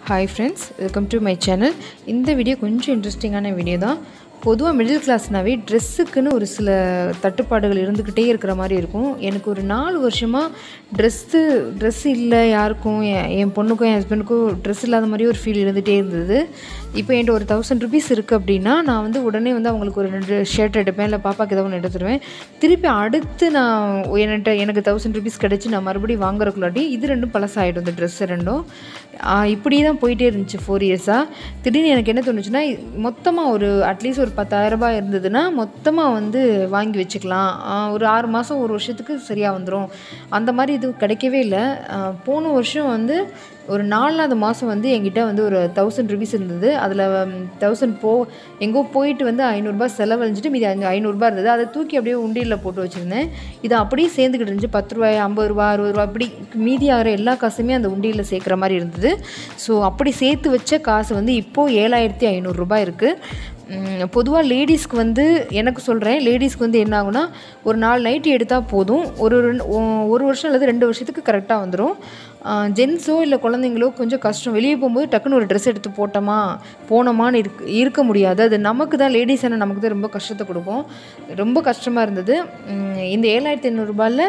hi friends welcome to my channel இந்த video கொஞ்சம் இன்ட்ரெஸ்டிங்கான வீடியோ தான் பொதுவாக மிடில் கிளாஸ்னாவே ட்ரெஸ்ஸுக்குன்னு ஒரு சில தட்டுப்பாடுகள் இருந்துக்கிட்டே இருக்கிற மாதிரி இருக்கும் எனக்கு ஒரு நாலு வருஷமாக ட்ரெஸ்ஸு ட்ரெஸ் இல்லை யாருக்கும் என் என் பொண்ணுக்கும் என் ஹஸ்பண்டுக்கும் ட்ரெஸ் இல்லாத மாதிரி ஒரு ஃபீல் இருந்துகிட்டே இருந்தது இப்போ என்கிட்ட ஒரு தௌசண்ட் ருபீஸ் இருக்குது அப்படின்னா நான் வந்து உடனே வந்து அவங்களுக்கு ஒரு ரெண்டு ஷர்ட் எடுப்பேன் இல்லை பாப்பாக்கு ஏதோ ஒன்று எடுத்துருவேன் திருப்பி அடுத்து நான் என்கிட்ட எனக்கு தௌசண்ட் ருபீஸ் கிடச்சி நான் மறுபடியும் வாங்குறக்குள்ளாட்டி இது ரெண்டும் பழசாயிடும் இந்த ட்ரெஸ்ஸு ரெண்டும் இப்படி தான் போயிட்டே இருந்துச்சு ஃபோர் இயர்ஸாக திடீர்னு எனக்கு என்ன தோணுச்சுன்னா மொத்தமாக ஒரு அட்லீஸ்ட் ஒரு பத்தாயிரரூபா இருந்ததுன்னா மொத்தமாக வந்து வாங்கி வச்சுக்கலாம் ஒரு ஆறு மாதம் ஒரு வருஷத்துக்கு சரியாக வந்துடும் அந்த மாதிரி இது கிடைக்கவே இல்லை போன வருஷம் வந்து ஒரு நாலாவது மாதம் வந்து என்கிட்ட வந்து ஒரு தௌசண்ட் ருபீஸ் இருந்தது அதில் தௌசண்ட் போ எங்கோ போயிட்டு வந்து ஐநூறுரூபா செலவழிஞ்சிட்டு மீதி அஞ்சு ஐநூறுரூபா இருந்தது அதை தூக்கி அப்படியே உண்டியலில் போட்டு வச்சுருந்தேன் இது அப்படியே சேர்ந்துக்கிட்டு இருந்துச்சு பத்து ரூபாய் ஐம்பது ரூபா அறுபது ரூபா அப்படி மீதி ஆகிற எல்லா காசுமே அந்த உண்டியலில் சேர்க்குற மாதிரி இருந்தது ஸோ அப்படி சேர்த்து வச்ச காசு வந்து இப்போது ஏழாயிரத்தி ஐநூறுரூபா இருக்குது பொதுவாக லேடிஸ்க்கு வந்து எனக்கு சொல்கிறேன் லேடிஸ்க்கு வந்து என்ன ஆகுனா ஒரு நாலு நைட்டி எடுத்தால் போதும் ஒரு ரெண்டு ஒரு வருஷம் அல்லது ரெண்டு வருஷத்துக்கு கரெக்டாக வந்துடும் ஜென்ஸோ இல்லை குழந்தைங்களோ கொஞ்சம் கஷ்டம் வெளியே போகும்போது டக்குன்னு ஒரு ட்ரெஸ் எடுத்து போட்டோமா போனோமான்னு இருக்க இருக்க முடியாது அது நமக்கு தான் லேடிஸ் ஆனால் நமக்கு தான் ரொம்ப கஷ்டத்தை கொடுக்கும் ரொம்ப கஷ்டமாக இருந்தது இந்த ஏழாயிரத்தி ஐநூறுரூபாயில்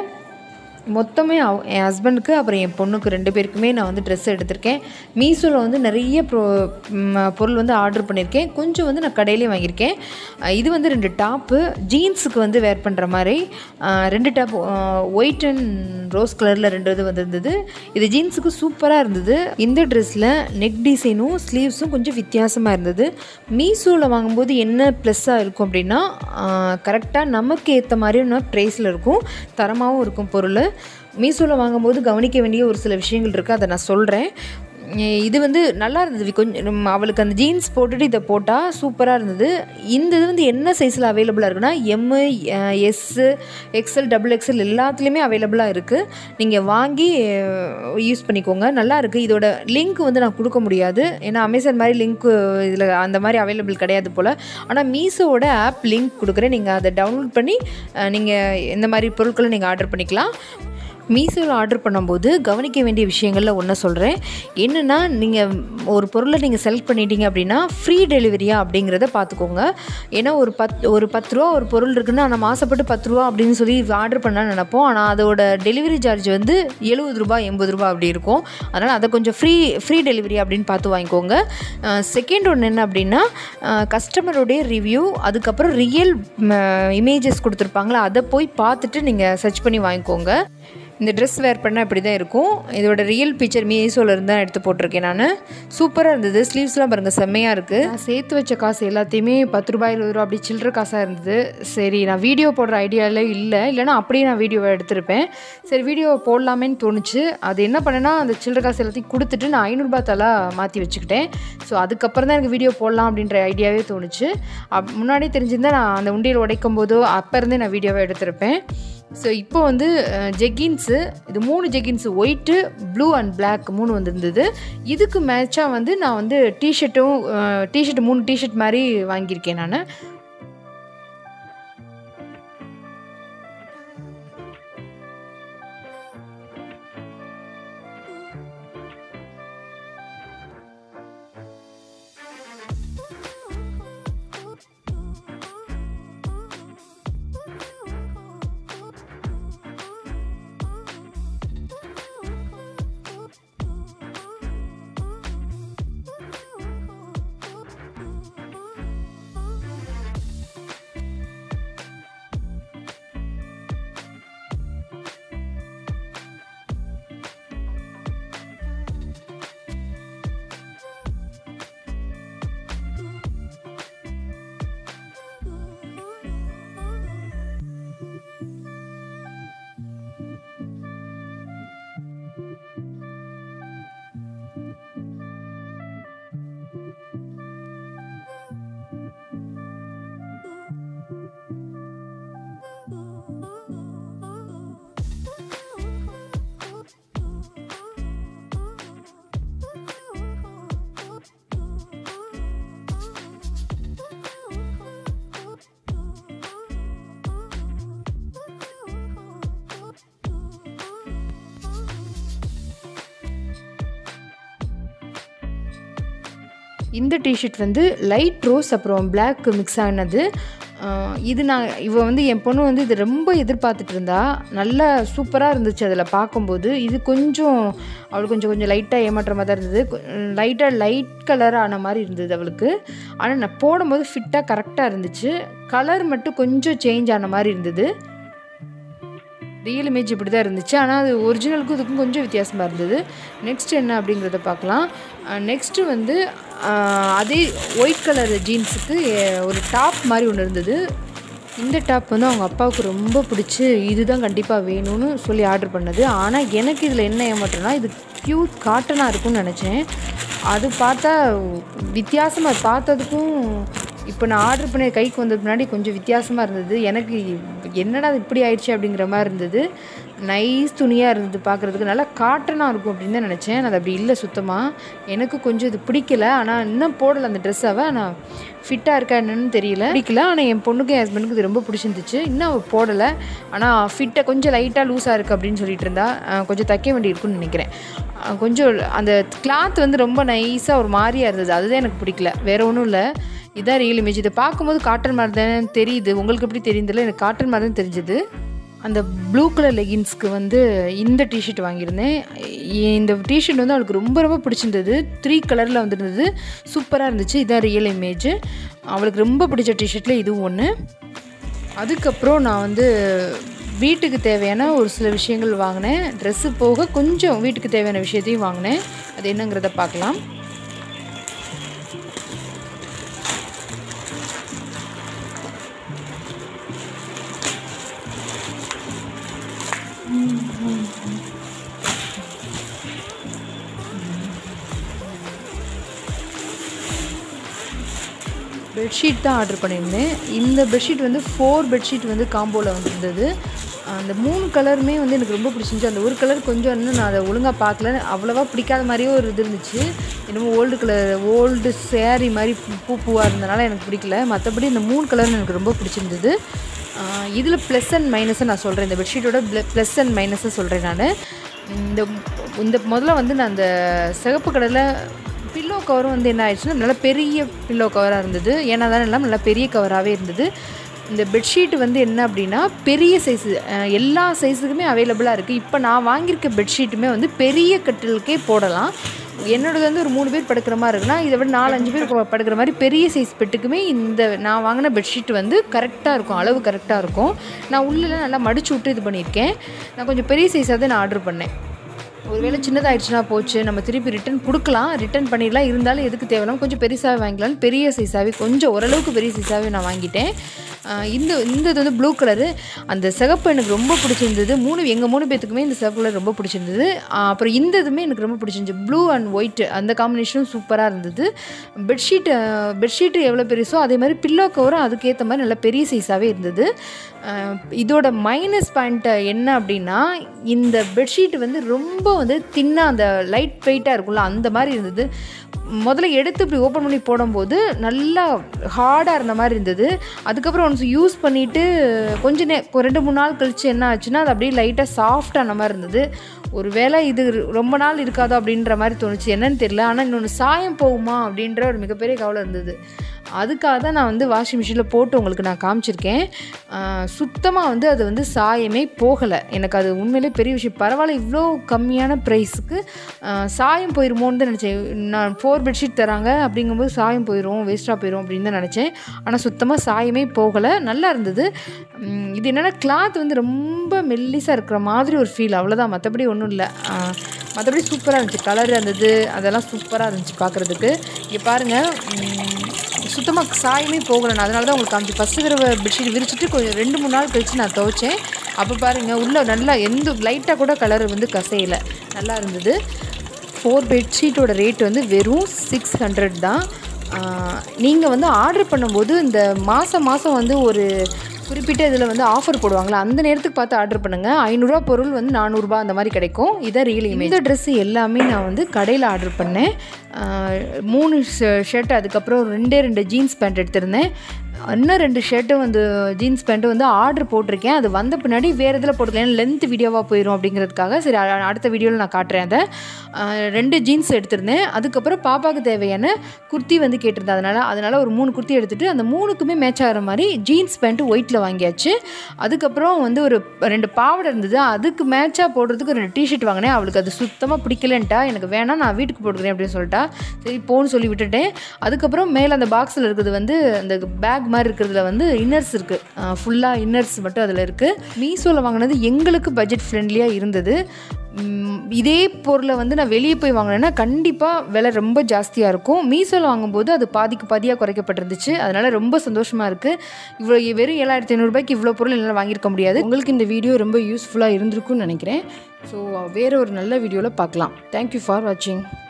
மொத்தமே அவ என் ஹஸ்பண்டுக்கு அப்புறம் என் பொண்ணுக்கு ரெண்டு பேருக்குமே நான் வந்து ட்ரெஸ் எடுத்திருக்கேன் மீஷோவில் வந்து நிறைய ப்ரோ பொருள் வந்து ஆர்டர் பண்ணியிருக்கேன் கொஞ்சம் வந்து நான் கடையிலே வாங்கியிருக்கேன் இது வந்து ரெண்டு டாப்பு ஜீன்ஸுக்கு வந்து வேர் பண்ணுற மாதிரி ரெண்டு டாப் ஒயிட் அண்ட் ரோஸ் கலரில் ரெண்டு இது வந்திருந்தது இது ஜீன்ஸுக்கு சூப்பராக இருந்தது இந்த ட்ரெஸ்ஸில் நெக் டிசைனும் ஸ்லீவ்ஸும் கொஞ்சம் வித்தியாசமாக இருந்தது மீஷோவில் வாங்கும்போது என்ன ப்ளஸ்ஸாக இருக்கும் அப்படின்னா கரெக்டாக நமக்கு ஏற்ற மாதிரியான ப்ரைஸில் இருக்கும் தரமாகவும் இருக்கும் பொருள் மீஷோவில் வாங்கும்போது கவனிக்க வேண்டிய ஒரு சில விஷயங்கள் இருக்குது அதை நான் சொல்கிறேன் இது வந்து நல்லா இருந்தது கொஞ்சம் அவளுக்கு அந்த ஜீன்ஸ் போட்டுட்டு இதை போட்டால் சூப்பராக இருந்தது இந்த இது வந்து என்ன சைஸில் அவைலபிளாக இருக்குன்னா M S XL double XL எல்லாத்துலேயுமே அவைலபிளாக இருக்குது நீங்கள் வாங்கி யூஸ் பண்ணிக்கோங்க நல்லா இருக்குது இதோட லிங்க் வந்து நான் கொடுக்க முடியாது ஏன்னா அமேசான் மாதிரி லிங்க் இதில் அந்த மாதிரி அவைலபிள் கிடையாது போல் ஆனால் மீஷோவோட ஆப் லிங்க் கொடுக்குறேன் நீங்கள் அதை டவுன்லோட் பண்ணி நீங்கள் இந்த மாதிரி பொருட்களை நீங்கள் ஆர்டர் பண்ணிக்கலாம் மீஷோவில் ஆர்டர் பண்ணும்போது கவனிக்க வேண்டிய விஷயங்களில் ஒன்று சொல்கிறேன் என்னென்னா நீங்கள் ஒரு பொருளை நீங்கள் செலக்ட் பண்ணிட்டீங்க அப்படின்னா ஃப்ரீ டெலிவரியா அப்படிங்கிறத பார்த்துக்கோங்க ஏன்னா ஒரு பத் ஒரு பத்து ரூபா ஒரு பொருள் இருக்குன்னா நம்ம ஆசைப்பட்டு பத்து ரூபா அப்படின்னு சொல்லி ஆர்டர் பண்ணால் நினப்போம் ஆனால் அதோட டெலிவரி சார்ஜ் வந்து எழுபது ரூபா எண்பது ரூபா அப்படி இருக்கும் அதனால் அதை கொஞ்சம் ஃப்ரீ ஃப்ரீ டெலிவரி அப்படின்னு பார்த்து வாங்கிக்கோங்க செகண்ட் ஒன்று என்ன அப்படின்னா கஸ்டமருடைய ரிவ்யூ அதுக்கப்புறம் ரியல் இமேஜஸ் கொடுத்துருப்பாங்களா அதை போய் பார்த்துட்டு நீங்கள் சர்ச் பண்ணி வாங்கிக்கோங்க இந்த ட்ரெஸ் வேர் பண்ணால் இப்படி தான் இருக்கும் இதோட ரியல் பிக்சர் மீசோவில் இருந்து தான் எடுத்து போட்டிருக்கேன் நான் சூப்பராக இருந்தது ஸ்லீவ்ஸ்லாம் பாருங்கள் செம்மையாக இருக்குது நான் சேர்த்து வச்ச காசு எல்லாத்தையுமே பத்து ரூபாய் இருபது ரூபா அப்படி சில்லற காசாக இருந்தது சரி நான் வீடியோ போடுற ஐடியாவில் இல்லை இல்லைனா அப்படியே நான் வீடியோவை எடுத்திருப்பேன் சரி வீடியோ போடலாமேன்னு தோணுச்சு அது என்ன பண்ணேன்னா அந்த சில்லற காசு எல்லாத்தையும் கொடுத்துட்டு நான் ஐநூறுரூபா தலா மாற்றி வச்சுக்கிட்டேன் ஸோ அதுக்கப்புறம் தான் எனக்கு வீடியோ போடலாம் அப்படின்ற ஐடியாவே தோணுச்சு அப் முன்னாடியே தெரிஞ்சிருந்தால் நான் அந்த உண்டியல் உடைக்கும் போதோ அப்போ இருந்தே நான் வீடியோவை எடுத்திருப்பேன் ஸோ இப்போ வந்து ஜெக்கின்ஸு இது மூணு jeggings white blue and black மூணு வந்துருந்தது இதுக்கு மேட்சாக வந்து நான் வந்து டிஷர்ட்டும் டிஷர்ட் மூணு டிஷர்ட் மாதிரி வாங்கியிருக்கேன் நான் இந்த டிஷர்ட் வந்து லைட் ரோஸ் அப்புறம் பிளாக் மிக்ஸ் ஆனது ஆஹ் இது நான் இவ வந்து என் பொண்ணு வந்து இது ரொம்ப எதிர்பார்த்துட்டு இருந்தா நல்லா சூப்பராக இருந்துச்சு அதில் பார்க்கும்போது இது கொஞ்சம் அவளுக்கு கொஞ்சம் கொஞ்சம் லைட்டாக ஏமாற்றமாக தான் இருந்தது லைட்டாக லைட் கலர் ஆன மாதிரி இருந்தது அவளுக்கு ஆனால் நான் போடும்போது ஃபிட்டாக கரெக்டாக இருந்துச்சு கலர் மட்டும் கொஞ்சம் சேஞ்ச் ஆன மாதிரி இருந்தது ரியல் இமேஜ் இப்படி தான் இருந்துச்சு ஆனால் அது ஒரிஜினலுக்கும் இதுக்கும் கொஞ்சம் வித்தியாசமாக இருந்தது நெக்ஸ்ட் என்ன அப்படிங்கிறத பார்க்கலாம் நெக்ஸ்ட்டு வந்து அஹ், அதே ஒயிட் கலர் ஜீன்ஸுக்கு ஒரு டாப் மாதிரி ஒன்று இருந்தது இந்த டாப் வந்து அவங்க அப்பாவுக்கு ரொம்ப பிடிச்சி இதுதான் கண்டிப்பாக வேணும்னு சொல்லி ஆர்டர் பண்ணது ஆனால் எனக்கு இதில் என்ன ஏமாற்றம்னா இது பியூர் காட்டனாக இருக்கும்னு நினச்சேன் அது பார்த்தா வித்தியாசமாக பார்த்ததுக்கும் இப்போ நான் ஆர்டர் பண்ணி கைக்கு வந்ததுக்கு முன்னாடி கொஞ்சம் வித்தியாசமாக இருந்தது எனக்கு என்னடா இது இப்படி ஆயிடுச்சு அப்படிங்கிற மாதிரி இருந்தது நைஸ் துணியாக இருந்தது பார்க்குறதுக்கு நல்லா காட்டனாக இருக்கும் அப்படின்னு தான் நினச்சேன் அது அப்படி இல்லை சுத்தமாக எனக்கு கொஞ்சம் இது பிடிக்கல ஆனால் இன்னும் போடலை அந்த ட்ரெஸ்ஸாவை ஆனால் ஃபிட்டாக இருக்கா என்னன்னு தெரியல பிடிக்கல ஆனால் என் பொண்ணுக்கும் என் ஹஸ்பண்டுக்கும் இது ரொம்ப பிடிச்சிருந்துச்சு இன்னும் அவள் போடலை ஆனால் ஃபிட்டை கொஞ்சம் லைட்டாக லூஸாக இருக்குது அப்படின்னு சொல்லிட்டு இருந்தா அஹ் கொஞ்சம் தைக்க வேண்டி இருக்குன்னு நினைக்கிறேன் அஹ் கொஞ்சம் அந்த கிளாத் வந்து ரொம்ப நைஸாக ஒரு மாதிரியாக இருந்தது அதுதான் எனக்கு பிடிக்கல வேறு ஒன்றும் இல்லை இதான் ரியல் இமேஜ் இதை பார்க்கும்போது காட்டன் மாதிரி தானே தெரியுது உங்களுக்கு எப்படி தெரியுதுல எனக்கு காட்டன் மாதிரி தான் தெரிஞ்சுது அந்த ப்ளூ கலர் லெகின்ஸ்க்கு வந்து இந்த டிஷர்ட் வாங்கியிருந்தேன் இந்த டிஷர்ட் வந்து அவளுக்கு ரொம்ப ரொம்ப பிடிச்சிருந்தது த்ரீ கலரில் வந்துருந்தது சூப்பராக இருந்துச்சு இதான் ரியல் இமேஜ் அவளுக்கு ரொம்ப பிடிச்ச டிஷர்ட்டில் இதுவும் ஒன்று அதுக்கப்புறம் நான் வந்து வீட்டுக்கு தேவையான ஒரு சில விஷயங்கள் வாங்கினேன் ட்ரெஸ்ஸு போக கொஞ்சம் வீட்டுக்கு தேவையான விஷயத்தையும் வாங்கினேன் அது என்னங்கிறத பார்க்கலாம் பெட்ஷீட் தான் ஆர்டர் பண்ணியிருந்தேன் இந்த பெட்ஷீட் வந்து ஃபோர் பெட்ஷீட் வந்து காம்போவில் வந்திருந்தது அந்த மூணு கலருமே வந்து எனக்கு ரொம்ப பிடிச்சிருந்துச்சு அந்த ஒரு கலர் கொஞ்சம் இன்னும் நான் அதை ஒழுங்காக பார்க்கல அவ்வளோவா பிடிக்காத மாதிரியே ஒரு இது இருந்துச்சு என்னமோ ஓல்டு கலர் ஓல்டு சேரீ மாதிரி பூ பூவாக இருந்தனால எனக்கு பிடிக்கல மற்றபடி இந்த மூணு கலர் எனக்கு ரொம்ப பிடிச்சிருந்தது இதில் ப்ளஸ் அண்ட் மைனஸை நான் சொல்கிறேன் இந்த பெட்ஷீட்டோட ப்ளஸ் அண்ட் மைனஸை சொல்கிறேன் நான் இந்த இந்த முதல்ல வந்து நான் அந்த சிகப்பு கடலை பில்லோ கவரும் வந்து என்ன ஆயிடுச்சுன்னா நல்லா பெரிய பில்லோ கவராக இருந்தது ஏன்னா தானே இல்லாமல் நல்லா பெரிய கவராகவே இருந்தது இந்த பெட்ஷீட் வந்து என்ன அப்படின்னா பெரிய சைஸு எல்லா சைஸுக்குமே அவைலபிளாக இருக்குது இப்போ நான் வாங்கியிருக்க பெட்ஷீட்டுமே வந்து பெரிய கட்டிலுக்கே போடலாம் என்னோடது வந்து ஒரு மூணு பேர் படுக்கிற மாதிரி இருக்குன்னா இதை விட நாலு அஞ்சு பேர் ப- படுக்கிற மாதிரி பெரிய சைஸ் பெட்டுக்குமே இந்த நான் வாங்கின பெட்ஷீட் வந்து கரெக்டாக இருக்கும் அளவு கரெக்டாக இருக்கும் நான் உள்ளெல்லாம் நல்லா மடிச்சு விட்டு இது பண்ணியிருக்கேன் நான் கொஞ்சம் பெரிய சைஸாக தான் நான் ஆர்டர் பண்ணேன் ஒருவேளை சின்னதாயிடுச்சுன்னா போச்சு நம்ம திருப்பி ரிட்டர்ன் கொடுக்கலாம் ரிட்டர்ன் பண்ணிடலாம் இருந்தாலும் எதுக்கு தேவையில்லாம கொஞ்சம் பெருசாக வாங்கிக்கலாம்னு பெரிய சைஸாகவே கொஞ்சம் ஓரளவுக்கு பெரிய சைஸாகவே நான் வாங்கிட்டேன் ஆஹ் இந்த இந்த இது வந்து ப்ளூ கலரு அந்த சிகப்பு எனக்கு ரொம்ப பிடிச்சிருந்தது மூணு எங்கள் மூணு பேத்துக்குமே இந்த சிகப்பு கலர் ரொம்ப பிடிச்சிருந்தது ஆஹ் அப்புறம் இந்த இதுவுமே எனக்கு ரொம்ப பிடிச்சிருந்துச்சு ப்ளூ அண்ட் ஒயிட் அந்த காம்பினேஷனும் சூப்பராக இருந்தது பெட்ஷீட் பெட்ஷீட்டு எவ்வளோ பெருசோ அதே மாதிரி பில்லோ கவரும் அதுக்கேற்ற மாதிரி நல்ல பெரிய சைஸாகவே இருந்தது ஆஹ் இதோட மைனஸ் பாயிண்ட் என்ன அப்படின்னா இந்த பெட்ஷீட் வந்து ரொம்ப வந்து தின்னாக அந்த லைட் வெயிட்டாக இருக்கும்ல அந்த மாதிரி இருந்தது முதல்ல எடுத்து இப்படி ஓப்பன் பண்ணி போடும்போது நல்லா ஹார்டாக இருந்த மாதிரி இருந்தது அதுக்கப்புறம் ஒன்ஸ் யூஸ் பண்ணிவிட்டு கொஞ்ச நே ஒரு ரெண்டு மூணு நாள் கழிச்சு என்ன ஆச்சுன்னா அது அப்படியே லைட்டாக சாஃப்டான மாதிரி இருந்தது ஒரு வேளை இது ரொம்ப நாள் இருக்காதோ அப்படின்ற மாதிரி தோணுச்சு என்னன்னு தெரியல ஆனால் இன்னொன்று சாயம் போகுமா அப்படின்ற ஒரு மிகப்பெரிய கவலை இருந்தது அதுக்காக தான் நான் வந்து வாஷிங் மிஷினில் போட்டு உங்களுக்கு நான் காமிச்சிருக்கேன் சுத்தமாக வந்து அது வந்து சாயமே போகலை எனக்கு அது உண்மையிலே பெரிய விஷயம் பரவாயில்ல இவ்வளோ கம்மியான ப்ரைஸுக்கு சாயம் போயிருமோன்னு தான் நினச்சேன் நான் ஃபோர் பெட்ஷீட் தராங்க அப்படிங்கும்போது சாயம் போயிடும் வேஸ்ட்டாக போயிடும் அப்படின்னு தான் நினச்சேன் ஆனால் சுத்தமாக சாயமே போகலை நல்லா இருந்தது உம், இது என்னென்னா கிளாத் வந்து ரொம்ப மெல்லிஸாக இருக்கிற மாதிரி ஒரு ஃபீல் அவ்வளோதான் மற்றபடி ஒன்றும் இல்லை மற்றபடி சூப்பராக இருந்துச்சு கலர் இருந்தது அதெல்லாம் சூப்பராக இருந்துச்சு பார்க்குறதுக்கு இங்கே பாருங்கள் சுத்தமாக சாயமே போகலை நான் அதனால தான் உங்களுக்கு காமிச்சு ஃபஸ்ட்டு தடவை பெட்ஷீட் விரிச்சிட்டு கொஞ்சம் ரெண்டு மூணு நாள் கழித்து நான் துவைச்சேன் அப்போ பாருங்கள் உள்ளே நல்லா எந்த லைட்டாக கூட கலர் வந்து கசையலை நல்லா இருந்தது ஃபோர் பெட்ஷீட்டோட ரேட் வந்து வெறும் சிக்ஸ் ஹண்ட்ரட் தான் நீங்கள் வந்து ஆர்டர் பண்ணும்போது இந்த மாதம் மாதம் வந்து ஒரு குறிப்பிட்ட இதில் வந்து ஆஃபர் போடுவாங்களா அந்த நேரத்துக்கு பார்த்து ஆர்டர் பண்ணுங்கள் ஐநூறுரூவா பொருள் வந்து நானூறுரூபா அந்த மாதிரி கிடைக்கும் இதான் ரியல் இந்த ட்ரெஸ்ஸு எல்லாமே நான் வந்து கடையில் ஆர்டர் பண்ணேன் மூணு ஷர்ட் அதுக்கப்புறம் ரெண்டே ரெண்டு ஜீன்ஸ் பேண்ட் எடுத்திருந்தேன் இன்னும் ரெண்டு ஷர்ட்டும் வந்து ஜீன்ஸ் பேண்ட்டு வந்து ஆர்டர் போட்டிருக்கேன் அது வந்த பின்னாடி வேறு இதில் போட்டுக்கலாம் லென்த் வீடியோவாக போயிடும் அப்படிங்கிறதுக்காக சரி அ- அடுத்த வீடியோவில் நான் காட்டுறேன் அதை அஹ், ரெண்டு ஜீன்ஸ் எடுத்திருந்தேன் அதுக்கப்புறம் பாப்பாவுக்கு தேவையான குர்த்தி வந்து கேட்டிருந்தேன் அதனால் அதனால் ஒரு மூணு குர்த்தி எடுத்துகிட்டு அந்த மூணுக்குமே மேட்ச் ஆகிற மாதிரி ஜீன்ஸ் பேண்ட்டு ஒயிட்டில் வாங்கியாச்சு அதுக்கப்புறம் வந்து ஒரு ரெண்டு பாவாடை இருந்தது அதுக்கு மேட்சாக போடுறதுக்கு ரெண்டு டிஷர்ட் வாங்கினேன் அவளுக்கு அது சுத்தமாக பிடிக்கலன்ட்டா எனக்கு வேணாம் நான் வீட்டுக்கு போட்டுக்கிறேன் அப்படின்னு சொல்லிட்டா சரி போன்னு சொல்லி விட்டுட்டேன் அதுக்கப்புறம் மேலே அந்த பாக்ஸில் இருக்கிறது வந்து அந்த பேக் மாதிரி இருக்கிறதுல வந்து இன்னர்ஸ் இருக்குது ஃபுல்லாக இன்னர்ஸ் மட்டும் அதில் இருக்குது மீஷோவில் வாங்கினது எங்களுக்கு பட்ஜெட் ஃப்ரெண்ட்லியாக இருந்தது ம், இதே பொருளை வந்து நான் வெளியே போய் வாங்கினேன்னா கண்டிப்பாக விலை ரொம்ப ஜாஸ்தியாக இருக்கும் மீஷோவில் வாங்கும்போது அது பாதிக்கு பாதியாக குறைக்கப்பட்டிருந்துச்சு அதனால் ரொம்ப சந்தோஷமாக இருக்குது இவ்வளோ வெறும் ஏழாயிரத்தி ஐநூறுரூபாய்க்கு இவ்வளோ பொருள் என்னால் வாங்கியிருக்க முடியாது உங்களுக்கு இந்த வீடியோ ரொம்ப யூஸ்ஃபுல்லாக இருந்திருக்கும்னு நினைக்கிறேன் ஸோ வேறு ஒரு நல்ல வீடியோவில் பார்க்கலாம் தேங்க்யூ ஃபார் வாட்சிங்